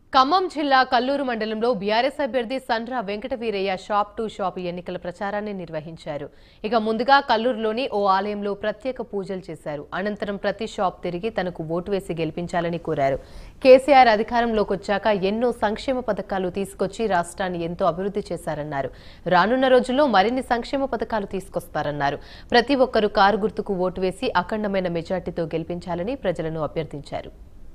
ఖమ్మం జిల్లా కల్లూరు మండలంలో బీఆర్ఎస్ అభ్యర్థి Sandra Venkataveeraiah shop to shop ఎన్నికల ప్రచారాన్ని నిర్వహించారు ఇక ముందుగా కల్లూరులోని ఓ ఆలయంలో ప్రత్యేక పూజలు చేశారు అనంతరం ప్రతి షాప్ తిరిగి తనకు ఓటు వేసి గెలిపించాలని కోరారు కేసీఆర్ అధికారంలోకి వచ్చాక ఎన్నో సంక్షేమ పథకాలు తీసుకొచ్చి రాష్ట్రాన్ని ఎంతో అభివృద్ధి చేశారన్నారు రానున్న రోజుల్లో మరిన్ని సంక్షేమ పథకాలు తీసుకొస్తారన్నారు ప్రతి ఒక్కరూ కారు గుర్తుకు ఓటు వేసి అఖండమైన మెజార్టీతో గెలిపించాలని ప్రజలను అభ్యర్థించారు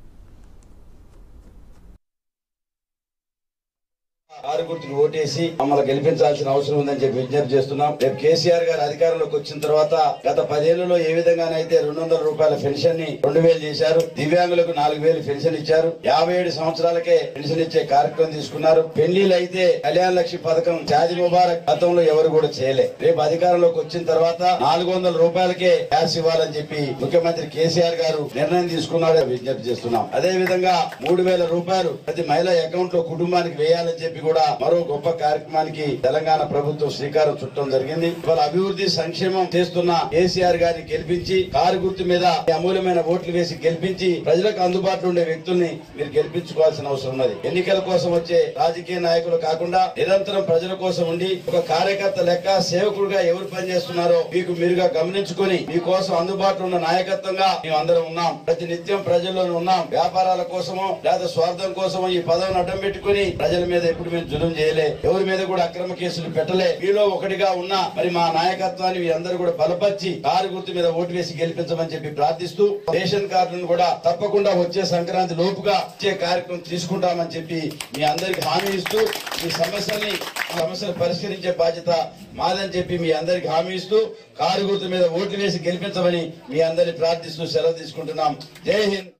ఆరు గుర్తులు ఓటేసి మమ్మల్ని గెలిపించాల్సిన అవసరం ఉందని చెప్పి విజ్ఞప్తి చేస్తున్నాం రేపు కేసీఆర్ గారు అధికారంలోకి వచ్చిన తర్వాత గత పదేళ్లలో ఏ విధంగానైతే రెండు వందల రూపాయల పెన్షన్ ని రెండు వేలు చేశారు దివ్యాంగులకు నాలుగు వేలు పెన్షన్ ఇచ్చారు యాభై ఏడు సంవత్సరాలకే పెన్షన్ ఇచ్చే కార్యక్రమం తీసుకున్నారు పెళ్లిళ్ళు అయితే కళ్యాణ లక్ష్మి పథకం షాది ముబారక్ గతంలో ఎవరు కూడా చేయలే రేపు అధికారంలోకి వచ్చిన తర్వాత నాలుగు వందల రూపాయలకే గ్యాస్ ఇవ్వాలని చెప్పి ముఖ్యమంత్రి కేసీఆర్ గారు నిర్ణయం తీసుకున్నాడు విజ్ఞప్తి చేస్తున్నాం అదే విధంగా మూడు వేల రూపాయలు ప్రతి మహిళ అకౌంట్ లో కుటుంబానికి వేయాలని చెప్పి కూడా మరో గొప్ప కార్యక్రమానికి తెలంగాణ ప్రభుత్వం శ్రీకారం చుట్టడం జరిగింది ఇవాళ అభివృద్ధి సంక్షేమం చేస్తున్న కేసీఆర్ గారిని గెలిపించి కారు గుర్తు మీద ఈ అమూల్యమైన ఓట్లు వేసి గెలిపించి ప్రజలకు అందుబాటులో ఉండే వ్యక్తుల్ని మీరు గెలిపించుకోవాల్సిన అవసరం ఉన్నది ఎన్నికల కోసం వచ్చే రాజకీయ నాయకులు కాకుండా నిరంతరం ప్రజల కోసం ఉండి ఒక కార్యకర్త లెక్క సేవకుడుగా ఎవరు పనిచేస్తున్నారో మీకు మీరుగా గమనించుకొని మీకోసం అందుబాటులో ఉన్న నాయకత్వంగా మేము అందరం ఉన్నాం ప్రతి నిత్యం ప్రజల్లోనే ఉన్నాం వ్యాపారాల కోసమో లేదా స్వార్థం కోసమో ఈ పదవిని అడ్డం పెట్టుకుని ప్రజల మీద ఎప్పుడు మేము జులుం చేయలే ఎవరి మీద కూడా అక్రమ కేసులు పెట్టలే మీలో ఒకటిగా ఉన్నా మరి మా నాయకత్వాన్ని మీ అందరూ కూడా బలపరిచి కారు గుర్తు మీద ఓటు వేసి గెలిపించమని చెప్పి ప్రార్థిస్తూ రేషన్ కార్డులను కూడా తప్పకుండా వచ్చే సంక్రాంతి లోపుగా ఇచ్చే కార్యక్రమం తీసుకుంటామని చెప్పి మీ అందరికి హామీ ఇస్తూ మీ సమస్యల్ని సమస్యలు పరిష్కరించే బాధ్యత మాదని చెప్పి మీ అందరికి హామీ ఇస్తూ కారు గుర్తు మీద ఓట్లు వేసి గెలిపించమని మీ అందరిని ప్రార్థిస్తూ సెలవు తీసుకుంటున్నాం జై హింద్